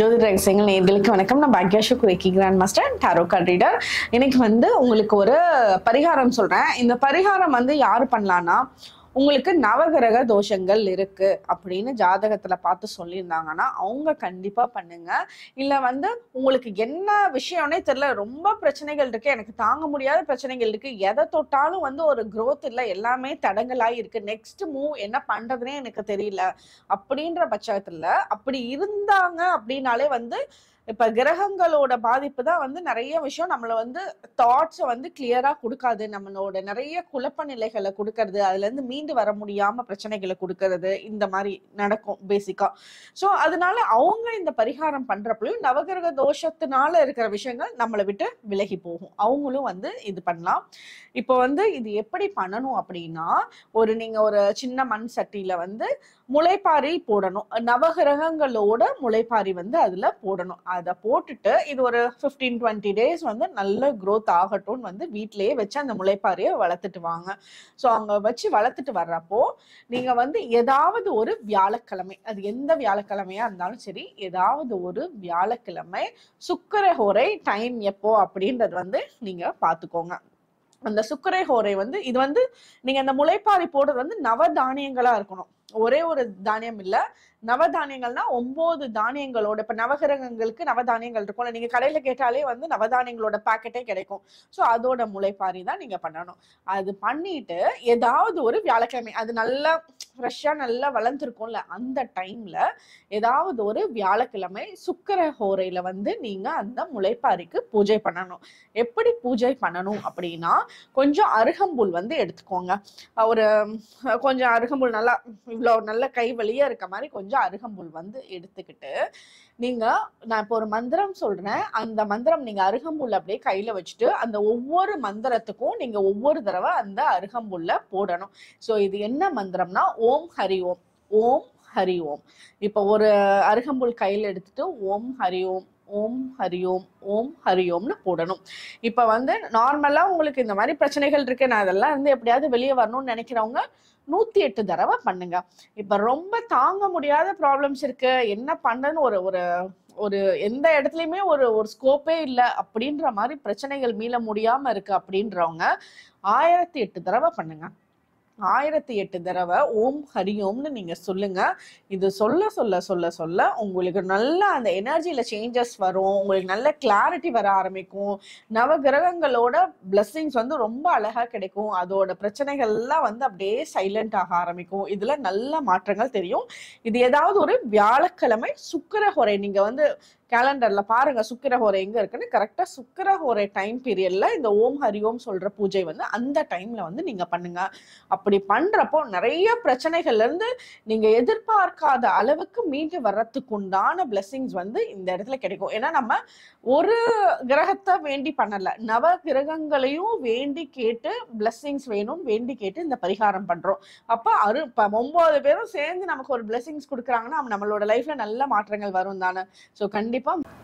ஜோதிட ரகசியங்கள் நேர்களுக்கு வணக்கம் நான் பாக்யாஷு குரேக்கி grandmaster tarot card reader இன்னைக்கு வந்து உங்களுக்கு ஒரு பரிகாரம் சொல்றேன் இந்த பரிகாரம் வந்து யாரு பண்ணலாம்னா உங்களுக்கு நவகிரக தோஷங்கள் இருக்கு அப்படின்னு ஜாதகத்துல பார்த்து சொல்லியிருந்தாங்கன்னா அவங்க கண்டிப்பா பண்ணுங்க இல்ல வந்து உங்களுக்கு என்ன விஷயம்னே தெரியல ரொம்ப பிரச்சனைகள் இருக்கு எனக்கு தாங்க முடியாத பிரச்சனைகள் இருக்கு எதை தொட்டாலும் வந்து ஒரு growth இல்லை எல்லாமே தடங்கலாய் இருக்கு நெக்ஸ்ட் மூவ் என்ன பண்றதுனே எனக்கு தெரியல அப்படின்ற பட்சத்துல அப்படி இருந்தாங்க அப்படின்னாலே வந்து இப்ப கிரகங்களோட பாதிப்பு தான் வந்து நிறைய விஷயம் நம்மள வந்து தாட்ஸை வந்து கிளியரா கொடுக்காது நம்மளோட நிறைய குழப்ப நிலைகளை கொடுக்கறது அதுல இருந்து மீண்டு வர முடியாம பிரச்சனைகளை கொடுக்கறது இந்த மாதிரி நடக்கும் பேசிக்கா சோ அதனால அவங்க இந்த பரிகாரம் பண்றப்பையும் நவகிரக தோஷத்தினால இருக்கிற விஷயங்கள் நம்மளை விட்டு விலகி போகும் அவங்களும் வந்து இது பண்ணலாம் இப்போ வந்து இது எப்படி பண்ணணும் அப்படின்னா ஒரு நீங்க ஒரு சின்ன மண் சட்டியில வந்து முளைப்பாரி போடணும் நவகிரகங்களோட முளைப்பாரி வந்து அதுல போடணும் அதை போட்டுட்டு இது ஒரு 15 டுவெண்ட்டி டேஸ் வந்து நல்ல growth ஆகட்டும்னு வந்து வீட்டிலேயே வச்சு அந்த முளைப்பாரியை வளர்த்துட்டு வாங்க ஸோ அங்க வச்சு வளர்த்துட்டு வர்றப்போ நீங்க வந்து ஏதாவது ஒரு வியாழக்கிழமை அது எந்த வியாழக்கிழமையா இருந்தாலும் சரி ஏதாவது ஒரு வியாழக்கிழமை சுக்கரஹோரை டைம் எப்போ அப்படின்றது வந்து நீங்க பாத்துக்கோங்க அந்த சுக்கரை ஹோரை வந்து இது வந்து நீங்க அந்த முளைப்பாரி போடுறது வந்து நவ தானியங்களா இருக்கணும் ஒரே ஒரு தானியம் இல்ல நவதானியங்கள்னா ஒன்பது தானியங்களோட இப்ப நவகிரகங்களுக்கு நவதானியங்கள் இருக்கும்ல நீங்க கடையில கேட்டாலே வந்து நவதானியங்களோட பாக்கெட்டே கிடைக்கும் சோ அதோட முளைப்பாரி தான் நீங்க பண்ணணும் அது பண்ணிட்டு ஏதாவது ஒரு வியாழக்கிழமை அது நல்லா ஃப்ரெஷ்ஷா நல்லா வளர்ந்துருக்கும்ல அந்த டைம்ல ஏதாவது ஒரு வியாழக்கிழமை சுக்கர ஹோரையில வந்து நீங்க அந்த முளைப்பாரிக்கு பூஜை பண்ணணும் எப்படி பூஜை பண்ணணும் அப்படின்னா கொஞ்சம் அருகம்புல் வந்து எடுத்துக்கோங்க அஹ் ஒரு அஹ் கொஞ்சம் அருகம்புல் நல்லா இவ்வளோ நல்ல கை வலியா இருக்க மாதிரி கொஞ்சம் அருகம்புல் வந்து எடுத்துக்கிட்டு நீங்க நான் இப்போ ஒரு மந்திரம் சொல்றேன் அந்த மந்திரம் நீங்க அருகம்புல் அப்படியே கையில வச்சுட்டு அந்த ஒவ்வொரு மந்திரத்துக்கும் நீங்க ஒவ்வொரு தடவை அந்த அருகம்புல்ல போடணும் ஸோ இது என்ன மந்திரம்னா ஓம் ஹரி ஓம் ஓம் ஹரி ஓம் இப்போ ஒரு அருகம்புல் கையில எடுத்துட்டு ஓம் ஹரி ஓம் ஓம் ஹரி ஓம் ஓம் ஹரி ஓம்னு போடணும் இப்போ வந்து நார்மலா உங்களுக்கு இந்த மாதிரி பிரச்சனைகள் இருக்கு நான் அதெல்லாம் இருந்து எப்படியாவது வெளியே வரணும்னு நினைக்கிறவங்க நூத்தி எட்டு தடவை பண்ணுங்க இப்ப ரொம்ப தாங்க முடியாத ப்ராப்ளம்ஸ் இருக்கு என்ன பண்ணன்னு ஒரு ஒரு ஒரு எந்த இடத்துலயுமே ஒரு ஒரு ஸ்கோப்பே இல்லை அப்படின்ற மாதிரி பிரச்சனைகள் மீள முடியாம இருக்கு அப்படின்றவங்க ஆயிரத்தி எட்டு தடவை பண்ணுங்க ஆயிரத்தி எட்டு தடவை ஓம் ஹரி ஓம்னு நீங்க சொல்லுங்க இது சொல்ல சொல்ல சொல்ல சொல்ல உங்களுக்கு நல்ல அந்த எனர்ஜியில சேஞ்சஸ் வரும் உங்களுக்கு நல்ல கிளாரிட்டி வர ஆரம்பிக்கும் நவகிரகங்களோட பிளெஸ்ஸிங்ஸ் வந்து ரொம்ப அழகா கிடைக்கும் அதோட பிரச்சனைகள் எல்லாம் வந்து அப்படியே சைலண்ட் ஆக ஆரம்பிக்கும் இதுல நல்ல மாற்றங்கள் தெரியும் இது ஏதாவது ஒரு வியாழக்கிழமை சுக்கிரஹோரை நீங்க வந்து கேலண்டர்ல பாருங்க சுக்கிரஹோரை எங்க இருக்குன்னு கரெக்டா சுக்கிரஹோரை டைம் பீரியட்ல இந்த ஓம் ஹரி ஓம் சொல்ற பூஜை வந்து அந்த டைம்ல வந்து நீங்க பண்ணுங்க அப்படி பண்றப்போ நிறைய பிரச்சனைகள்ல இருந்து நீங்க எதிர்பார்க்காத அளவுக்கு மீண்டு வர்றதுக்கு உண்டான பிளெஸிங்ஸ் வந்து இந்த இடத்துல கிடைக்கும் ஏன்னா நம்ம ஒரு கிரகத்தை வேண்டி பண்ணல நவ கிரகங்களையும் வேண்டி கேட்டு பிளெஸிங்ஸ் வேணும் வேண்டி கேட்டு இந்த பரிகாரம் பண்றோம் அப்ப அரு இப்ப ஒன்பது பேரும் சேர்ந்து நமக்கு ஒரு பிளெஸிங்ஸ் கொடுக்குறாங்கன்னா நம்மளோட லைஃப்ல நல்ல மாற்றங்கள் வரும் தானே ஸோ கண்டிப்பா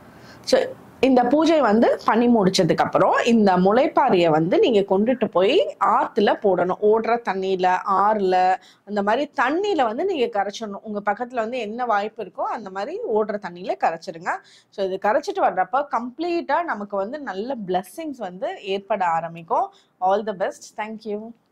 ஸோ இந்த பூஜை வந்து பண்ணி முடிச்சதுக்கு அப்புறம் இந்த முளைப்பாரியை வந்து நீங்க கொண்டுட்டு போய் ஆத்துல போடணும் ஓடுற தண்ணியில ஆறுல அந்த மாதிரி தண்ணியில வந்து நீங்க கரைச்சிடணும் உங்க பக்கத்துல வந்து என்ன வாய்ப்பு இருக்கோ அந்த மாதிரி ஓடுற தண்ணியில கரைச்சிடுங்க ஸோ இது கரைச்சிட்டு வர்றப்ப கம்ப்ளீட்டா நமக்கு வந்து நல்ல பிளெஸ்ஸிங்ஸ் வந்து ஏற்பட ஆரம்பிக்கும் ஆல் த பெஸ்ட் தேங்க்யூ